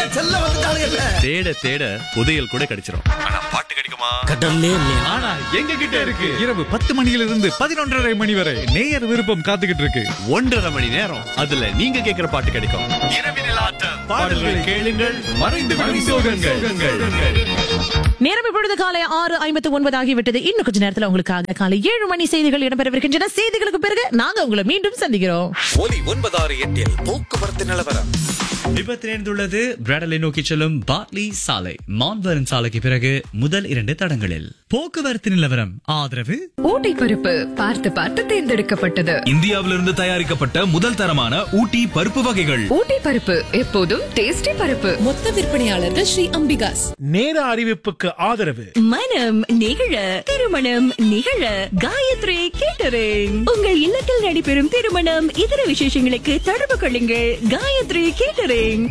செல்ல வந்துட்டானுங்கல்ல தேட தேட புதையல் கூட கிடைச்சிரும் ஆனா பாட்டு கிடைக்குமா கடல்லே இல்லையா ஆனா எங்க கிட்ட இருக்கு இரவு பத்து மணியிலிருந்து பதினொன்றரை மணி வரை நேயர் விருப்பம் காத்துக்கிட்டு இருக்கு ஒன்றரை மணி நேரம் அதுல நீங்க கேக்குற பாட்டு கிடைக்கும் இரவினில் ஆட்டம் பாடல்களை கேளுங்கள் மறைந்து விடும் சோகங்கள் நேரம் இப்பொழுது காலை ஆறு ஐம்பத்து ஒன்பது ஆகிவிட்டது இன்னும் கொஞ்ச நேரத்துல உங்களுக்காக காலை ஏழு மணி செய்திகள் இடம்பெறவிருக்கின்றன செய்திகளுக்கு பிறகு நாங்க உங்களை மீண்டும் சந்திக்கிறோம் ஒலி ஒன்பதாறு எட்டில் போக்குவரத்து நிலவரம் விபத்து நேர்ந்துள்ளது பிராடலை நோக்கி செல்லும் பாட்லி சாலை மான்வரன் சாலைக்கு பிறகு முதல் இரண்டு தடங்களில் போக்குவரத்து நிலவரம் ஆதரவு ஊட்டி பருப்பு பார்த்து பார்த்து தேர்ந்தெடுக்கப்பட்டது இந்தியாவிலிருந்து தயாரிக்கப்பட்ட முதல் தரமான ஊட்டி பருப்பு வகைகள் ஊட்டி பருப்பு எப்போதும் டேஸ்டி பருப்பு மொத்த விற்பனையாளர்கள் ஸ்ரீ அம்பிகாஸ் நேர அறிவிப்புக்கு ஆதரவு மனம் நிகழ திருமணம் நிகழ காயத்ரி கேட்டரிங் உங்கள் இல்லத்தில் நடைபெறும் திருமணம் இதர விசேஷங்களுக்கு தொடர்பு கொள்ளுங்கள் காயத்ரி கேட்டரிங்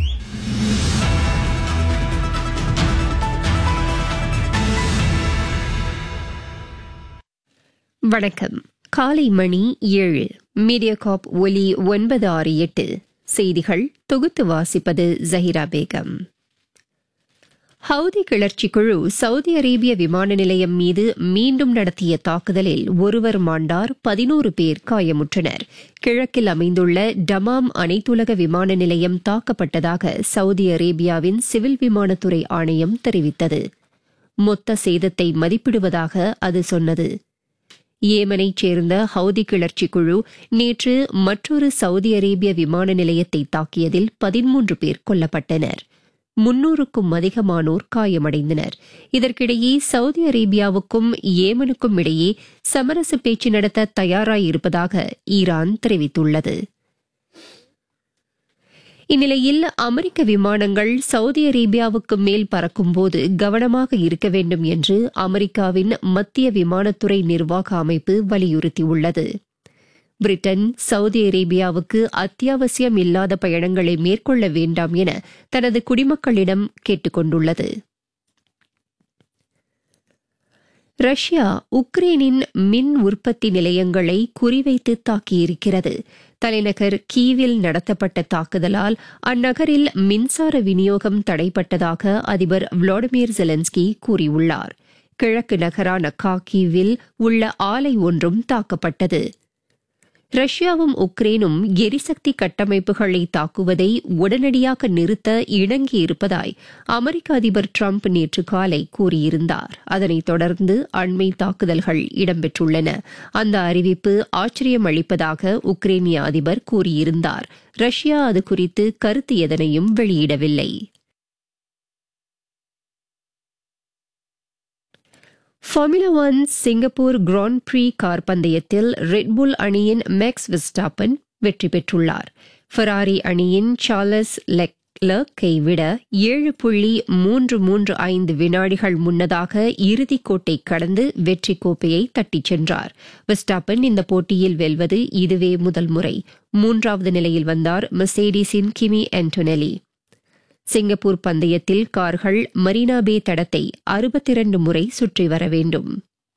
வணக்கம் காலை மணி ஏழு மீடியாகாப் ஒலி ஒன்பது ஆறு எட்டு செய்திகள் தொகுத்து வாசிப்பது ஜஹிரா பேகம் ஹவுதி கிளர்ச்சி குழு சவுதி அரேபிய விமான நிலையம் மீது மீண்டும் நடத்திய தாக்குதலில் ஒருவர் மாண்டார் பதினோரு பேர் காயமுற்றனர் கிழக்கில் அமைந்துள்ள டமாம் அனைத்துலக விமான நிலையம் தாக்கப்பட்டதாக சவுதி அரேபியாவின் சிவில் விமானத்துறை ஆணையம் தெரிவித்தது மொத்த சேதத்தை மதிப்பிடுவதாக அது சொன்னது ஏமனைச் சேர்ந்த ஹவுதி கிளர்ச்சி குழு நேற்று மற்றொரு சவுதி அரேபிய விமான நிலையத்தை தாக்கியதில் பதிமூன்று பேர் கொல்லப்பட்டனர் முன்னூறுக்கும் அதிகமானோர் காயமடைந்தனர் இதற்கிடையே சவுதி அரேபியாவுக்கும் ஏமனுக்கும் இடையே சமரச பேச்சு நடத்த தயாராயிருப்பதாக ஈரான் தெரிவித்துள்ளது இந்நிலையில் அமெரிக்க விமானங்கள் சவுதி அரேபியாவுக்கு மேல் பறக்கும்போது கவனமாக இருக்க வேண்டும் என்று அமெரிக்காவின் மத்திய விமானத்துறை நிர்வாக அமைப்பு வலியுறுத்தியுள்ளது பிரிட்டன் சவுதி அரேபியாவுக்கு அத்தியாவசியம் இல்லாத பயணங்களை மேற்கொள்ள வேண்டாம் என தனது குடிமக்களிடம் கேட்டுக் கொண்டுள்ளது ரஷ்யா உக்ரைனின் மின் உற்பத்தி நிலையங்களை குறிவைத்து தாக்கியிருக்கிறது தலைநகர் கீவில் நடத்தப்பட்ட தாக்குதலால் அந்நகரில் மின்சார விநியோகம் தடைப்பட்டதாக அதிபர் விளாடிமிர் ஜெலன்ஸ்கி கூறியுள்ளார் கிழக்கு நகரான காக்கீவில் உள்ள ஆலை ஒன்றும் தாக்கப்பட்டது ரஷ்யாவும் உக்ரைனும் எரிசக்தி கட்டமைப்புகளை தாக்குவதை உடனடியாக நிறுத்த இணங்கியிருப்பதாய் அமெரிக்க அதிபர் டிரம்ப் நேற்று காலை கூறியிருந்தார் அதனைத் தொடர்ந்து அண்மை தாக்குதல்கள் இடம்பெற்றுள்ளன அந்த அறிவிப்பு ஆச்சரியம் அளிப்பதாக உக்ரைனிய அதிபர் கூறியிருந்தார் ரஷ்யா அது குறித்து கருத்து எதனையும் வெளியிடவில்லை Formula One Singapore grand prix car பந்தயத்தில் ரெட்புல் அணியின் மேக்ஸ் விஸ்டாப்பன் வெற்றி பெற்றுள்ளார் ஃபெராரி அணியின் சார்லஸ் லெக்லர்க்கை விட ஏழு புள்ளி மூன்று மூன்று ஐந்து வினாடிகள் முன்னதாக இறுதிக்கோட்டை கடந்து வெற்றி கோப்பையை தட்டிச் சென்றார் விஸ்டாப்பன் இந்த போட்டியில் வெல்வது இதுவே முதல் முறை மூன்றாவது நிலையில் வந்தார் மெர்சேடிஸின் கிமி ஆண்டோனெலி சிங்கப்பூர் பந்தயத்தில் கார்கள் மரீனா பே தடத்தை அறுபத்தி இரண்டு முறை சுற்றி வர வேண்டும்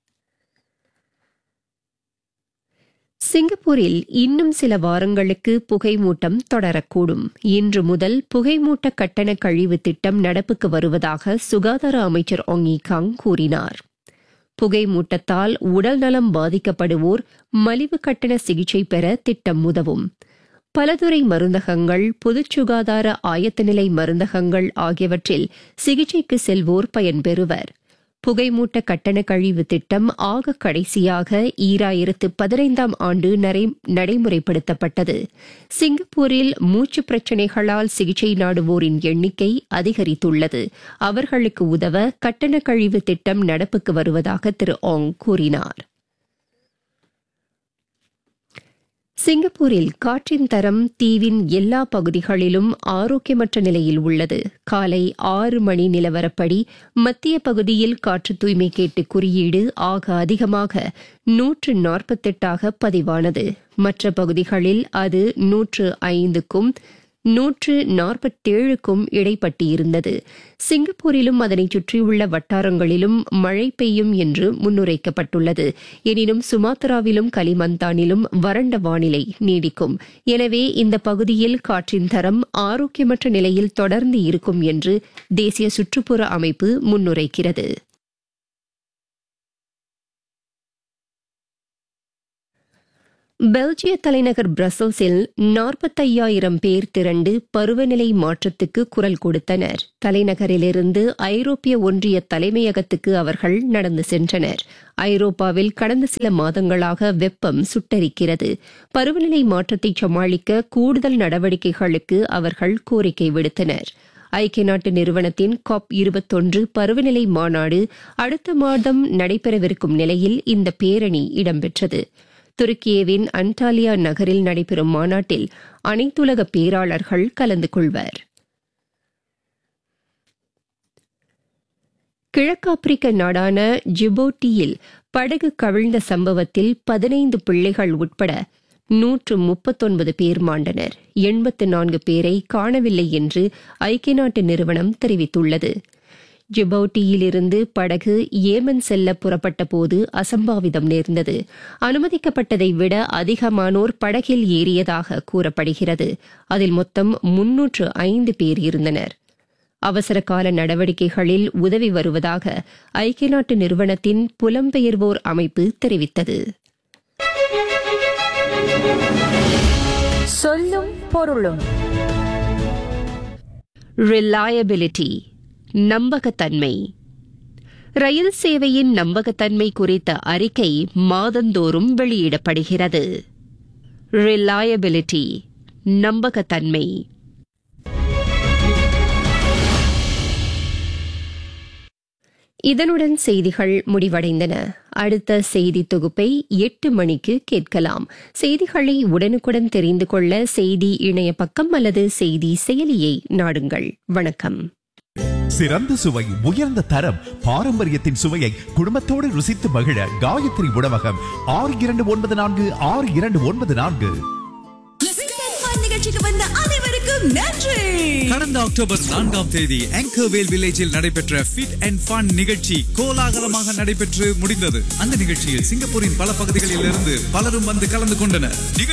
சிங்கப்பூரில் இன்னும் சில வாரங்களுக்கு புகைமூட்டம் தொடரக்கூடும் இன்று முதல் புகைமூட்ட கட்டண கழிவு திட்டம் நடப்புக்கு வருவதாக சுகாதார அமைச்சர் ஒங்கி காங் கூறினார் புகைமூட்டத்தால் உடல்நலம் பாதிக்கப்படுவோர் மலிவு கட்டண சிகிச்சை பெற திட்டம் உதவும் பலதுறை மருந்தகங்கள் பொது சுகாதார ஆயத்தநிலை மருந்தகங்கள் ஆகியவற்றில் சிகிச்சைக்கு செல்வோர் பயன்பெறுவர் புகைமூட்ட கட்டண கழிவு திட்டம் ஆக கடைசியாக ஈராயிரத்து பதினைந்தாம் ஆண்டு நடைமுறைப்படுத்தப்பட்டது சிங்கப்பூரில் மூச்சு பிரச்சினைகளால் சிகிச்சை நாடுவோரின் எண்ணிக்கை அதிகரித்துள்ளது அவர்களுக்கு உதவ கட்டண கழிவு திட்டம் நடப்புக்கு வருவதாக திரு ஆங் கூறினார் சிங்கப்பூரில் காற்றின் தரம் தீவின் எல்லா பகுதிகளிலும் ஆரோக்கியமற்ற நிலையில் உள்ளது காலை ஆறு மணி நிலவரப்படி மத்திய பகுதியில் காற்று தூய்மை கேட்டு குறியீடு ஆக அதிகமாக நூற்று நாற்பத்தெட்டாக பதிவானது மற்ற பகுதிகளில் அது நூற்று ஐந்துக்கும் நூற்று நாற்பத்தேழுக்கும் இடைப்பட்டு இருந்தது சிங்கப்பூரிலும் அதனைச் சுற்றியுள்ள வட்டாரங்களிலும் மழை பெய்யும் என்று முன்னுரைக்கப்பட்டுள்ளது எனினும் சுமாத்ராவிலும் கலிமந்தானிலும் வறண்ட வானிலை நீடிக்கும் எனவே இந்த பகுதியில் காற்றின் தரம் ஆரோக்கியமற்ற நிலையில் தொடர்ந்து இருக்கும் என்று தேசிய சுற்றுப்புற அமைப்பு முன்னுரைக்கிறது பெல்ஜிய தலைநகர் பிரசல்ஸில் நாற்பத்தையாயிரம் பேர் திரண்டு பருவநிலை மாற்றத்துக்கு குரல் கொடுத்தனர் தலைநகரிலிருந்து ஐரோப்பிய ஒன்றிய தலைமையகத்துக்கு அவர்கள் நடந்து சென்றனர் ஐரோப்பாவில் கடந்த சில மாதங்களாக வெப்பம் சுட்டரிக்கிறது பருவநிலை மாற்றத்தை சமாளிக்க கூடுதல் நடவடிக்கைகளுக்கு அவர்கள் கோரிக்கை விடுத்தனர் ஐக்கிய நாட்டு நிறுவனத்தின் காப் இருபத்தொன்று பருவநிலை மாநாடு அடுத்த மாதம் நடைபெறவிருக்கும் நிலையில் இந்த பேரணி இடம்பெற்றது துருக்கியவின் அன்டாலியா நகரில் நடைபெறும் மாநாட்டில் அனைத்துலக பேராளர்கள் கலந்து கொள்வர் கிழக்காப்பிரிக்க நாடான ஜிபோட்டியில் படகு கவிழ்ந்த சம்பவத்தில் பதினைந்து பிள்ளைகள் உட்பட நூற்று முப்பத்தொன்பது பேர் மாண்டனர் எண்பத்து நான்கு பேரை காணவில்லை என்று ஐக்கிய நாட்டு நிறுவனம் தெரிவித்துள்ளது ஜிபவுட்டியிலிருந்து படகு ஏமன் செல்ல புறப்பட்ட போது அசம்பாவிதம் நேர்ந்தது அனுமதிக்கப்பட்டதை விட அதிகமானோர் படகில் ஏறியதாக கூறப்படுகிறது அதில் மொத்தம் முன்னூற்று ஐந்து பேர் இருந்தனர் அவசர கால நடவடிக்கைகளில் உதவி வருவதாக ஐக்கிய நாட்டு நிறுவனத்தின் புலம்பெயர்வோர் அமைப்பு தெரிவித்தது சொல்லும் பொருளும் ரிலையபிலிட்டி நம்பகத்தன்மை ரயில் சேவையின் நம்பகத்தன்மை குறித்த அறிக்கை மாதந்தோறும் வெளியிடப்படுகிறது ரிலையபிலிட்டி நம்பகத்தன்மை இதனுடன் செய்திகள் முடிவடைந்தன அடுத்த செய்தி தொகுப்பை எட்டு மணிக்கு கேட்கலாம் செய்திகளை உடனுக்குடன் தெரிந்து கொள்ள செய்தி இணைய பக்கம் அல்லது செய்தி செயலியை நாடுங்கள் வணக்கம் சிறந்த சுவை உயர்ந்த தரம் பாரம்பரியத்தின் சுவையை குடும்பத்தோடு ருசித்து மகிழ காயத்ரி உணவகம் ஆறு இரண்டு ஒன்பது நான்கு ஆறு இரண்டு ஒன்பது நான்கு நிகழ்ச்சிக்கு வந்த அனைவருக்கும் நன்றி கடந்த அக்டோபர் நான்காம் தேதி ஆங்கர்வேல் வில்லேஜில் நடைபெற்ற ஃபிட் அண்ட் ஃபன் நிகழ்ச்சி கோலாகலமாக நடைபெற்று முடிந்தது அந்த நிகழ்ச்சியில் சிங்கப்பூரின் பல பகுதிகளில் இருந்து பலரும் வந்து கலந்து கொண்டனர்